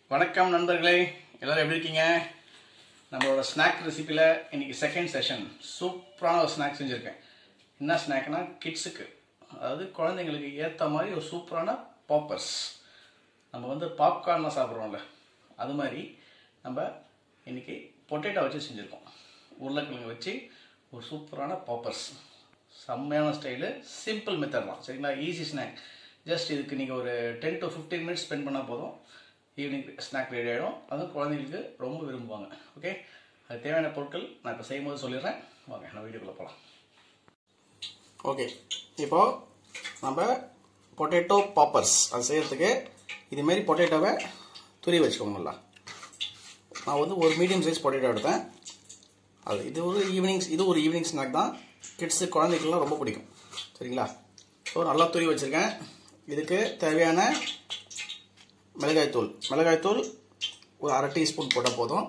வணக்கம் நண்பர்களே எல்லாரும் எப்படி இருக்கீங்க நம்மளோட ஸ்நாக் ரெசிப்பியில் இன்னைக்கு செகண்ட் செஷன் சூப்பரான ஒரு ஸ்நாக் செஞ்சுருக்கேன் என்ன ஸ்நாக்னா கிட்ஸுக்கு அதாவது குழந்தைங்களுக்கு ஏற்ற மாதிரி ஒரு சூப்பரான பாப்பர்ஸ் நம்ம வந்து பாப்கார்ன்லாம் சாப்பிட்றோம்ல அது மாதிரி நம்ம இன்னைக்கு பொட்டேட்டோ வச்சு செஞ்சுருக்கோம் உருளைக்கிழங்கு வச்சு ஒரு சூப்பரான பாப்பர்ஸ் செம்மையான ஸ்டைலு சிம்பிள் மெத்தட் தான் சரிங்களா ஈஸி ஸ்நாக் ஜஸ்ட் இதுக்கு நீங்கள் ஒரு ten to fifteen minutes spend பண்ணால் போதும் ஈவினிங் ஸ்நாக் ரெடி ஆகிடும் அதுவும் குழந்தைங்களுக்கு ரொம்ப விரும்புவாங்க ஓகே அது தேவையான பொருட்கள் நான் இப்போ செய்யும் போது சொல்லிடுறேன் வாங்க நான் வீடியோக்குள்ளே போகலாம் ஓகே இப்போ நம்ம பொட்டேட்டோ பாப்பர்ஸ் அது செய்கிறதுக்கு இதுமாரி பொட்டேட்டோவை துரி வச்சுக்கோங்க நல்லா நான் வந்து ஒரு மீடியம் சைஸ் பொட்டேட்டோ எடுத்தேன் அது இது ஒரு ஈவினிங் இது ஒரு ஈவினிங் ஸ்நாக் தான் கிட்ஸு குழந்தைக்கெல்லாம் ரொம்ப பிடிக்கும் சரிங்களா ஸோ நல்லா துரி வச்சுருக்கேன் இதுக்கு தேவையான மிளகாய்த்தூள் மிளகாய்த்தூள் ஒரு அரை டீஸ்பூன் போட்டால் போதும்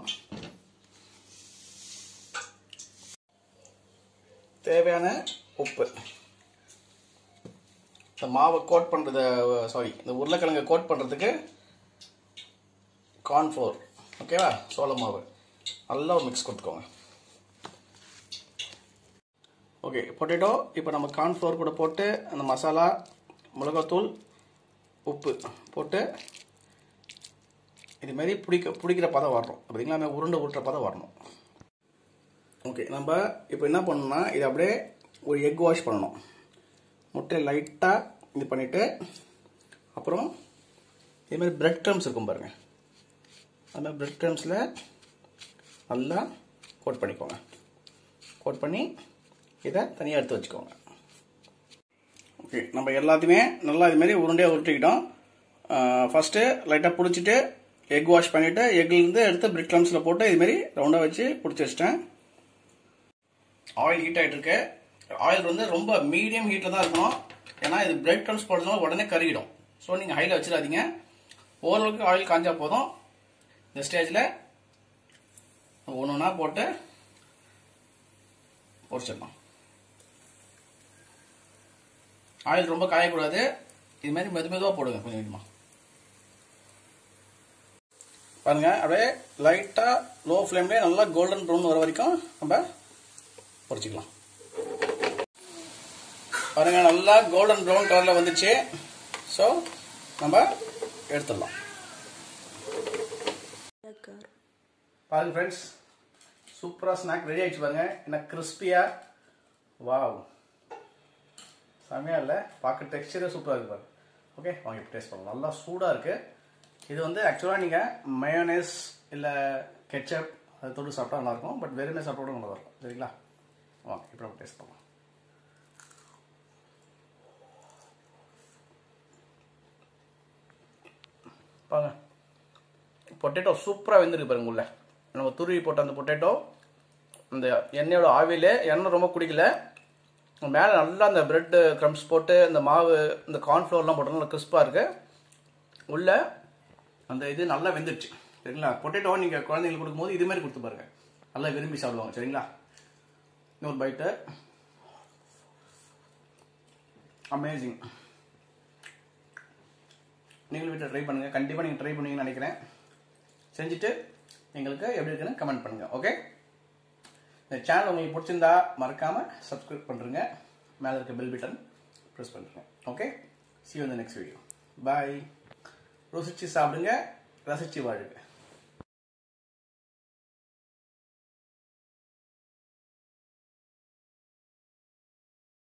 தேவையான உப்பு இந்த மாவை கோட் பண்ணுறது சாரி இந்த உருளைக்கிழங்கை கோட் பண்ணுறதுக்கு கார்ன்ஃப்ளோர் ஓகேவா சோள மாவு நல்லா ஒரு மிக்ஸ் கொடுத்துக்கோங்க ஓகே பொட்டேட்டோ இப்போ நம்ம கார்ன்ஃப்ளோர் கூட போட்டு அந்த மசாலா மிளகாத்தூள் உப்பு போட்டு இதுமாரி பிடிக்க பிடிக்கிற பதம் வரணும் அப்படிங்களா அந்த உருண்டை உருட்டுற பதம் வரணும் ஓகே நம்ம இப்போ என்ன பண்ணணும்னா இதை அப்படியே ஒரு எக் வாஷ் பண்ணணும் முட்டையை லைட்டாக இது பண்ணிவிட்டு அப்புறம் இதுமாதிரி பிரெட் க்ரம்ஸ் இருக்கும் பாருங்கள் அந்த மாதிரி பிரெட் க்ரம்ஸில் நல்லா கோட் பண்ணிக்கோங்க கோட் பண்ணி இதை தனியாக எடுத்து வச்சுக்கோங்க ஓகே நம்ம எல்லாத்தையுமே நல்லா இதுமாரி உருண்டையாக உருட்டிக்கிட்டோம் ஃபஸ்ட்டு லைட்டாக பிடிச்சிட்டு எக் வாஷ் பண்ணிவிட்டு எக்லேருந்து எடுத்து பிரெட் க்ரம்ஸில் போட்டு இதுமாரி ரவுண்டாக வச்சு பிடிச்சி வச்சிட்டேன் ஆயில் ஹீட் ஆகிட்டு இருக்கு ஆயில் வந்து ரொம்ப மீடியம் ஹீட்டில் தான் இருக்கணும் ஏன்னா இது பிரெட் க்ரம்ஸ் போடுறதுனால உடனே கருகிடும் ஸோ நீங்கள் ஹையில் வச்சிடாதீங்க ஓரளவுக்கு ஆயில் காஞ்சா போதும் இந்த ஸ்டேஜில் ஒன்று ஒன்றா போட்டு பொரிச்சிடலாம் ஆயில் ரொம்ப காயக்கூடாது இது மாதிரி மெது மெதுவாக போடுங்க கொஞ்சம் கொஞ்சமாக பாருங்க அப்படியே லைட்டாக லோ ஃப்ளேம்லேயே நல்லா கோல்டன் ப்ரௌன் வர வரைக்கும் நம்ம பொரிச்சிக்கலாம் பாருங்க நல்லா கோல்டன் ப்ரௌன் கலரில் வந்துச்சு ஸோ நம்ம எடுத்துடலாம் பாருங்க ஃப்ரெண்ட்ஸ் சூப்பராக ஸ்நாக் ரெடி ஆயிடுச்சு பாருங்க என்ன கிறிஸ்பியாக வாவ் செமையாக இல்லை பார்க்க டெக்ஸ்டரே சூப்பராக இருக்கு பாருங்க ஓகே வாங்க இப்போ டேஸ்ட் பண்ணலாம் நல்லா சூடாக இருக்குது இது வந்து ஆக்சுவலாக நீங்கள் மயோனேஸ் இல்லை கெச்சப் அதை தொட்டு சாப்பிட்டா நல்லாயிருக்கும் பட் வெறுமே சாப்பிட்டா கூட நல்லா இருக்கும் சரிங்களா வாங்க இப்போ நம்ம டேஸ்ட் பண்ணலாம் பாருங்க பொட்டேட்டோ சூப்பராக வெந்திருக்கு பாருங்க உள்ள நம்ம துருவி போட்ட அந்த பொட்டேட்டோ இந்த எண்ணெயோட ஆவிலே எண்ணெய் ரொம்ப குடிக்கல மேலே நல்லா அந்த பிரெட் க்ரம்ஸ் போட்டு இந்த மாவு இந்த கார்ன்ஃப்ளவர்லாம் போட்டு நல்லா கிறிஸ்பாக இருக்குது உள்ள அந்த இது நல்லா வெந்துடுச்சு சரிங்களா பொட்டேட்டோ நீங்கள் குழந்தைங்களுக்கு கொடுக்கும்போது இது மாதிரி கொடுத்து பாருங்க நல்லா விரும்பி சாப்பிடுவாங்க சரிங்களா இன்னொரு பைட்டு அமேசிங் நீங்களும் வீட்டில் ட்ரை பண்ணுங்கள் கண்டிப்பாக நீங்கள் ட்ரை பண்ணுவீங்கன்னு நினைக்கிறேன் செஞ்சுட்டு எங்களுக்கு எப்படி இருக்குன்னு கமெண்ட் பண்ணுங்கள் ஓகே இந்த சேனல் உங்களுக்கு பிடிச்சிருந்தா மறக்காமல் சப்ஸ்கிரைப் பண்ணுறங்க மேலே இருக்க பெல் பட்டன் ப்ரெஸ் பண்ணுறேன் ஓகே சி இந்த நெக்ஸ்ட் வீடியோ பாய் ருசிச்சு சாப்பிடுங்க ரசிச்சு வாழுங்க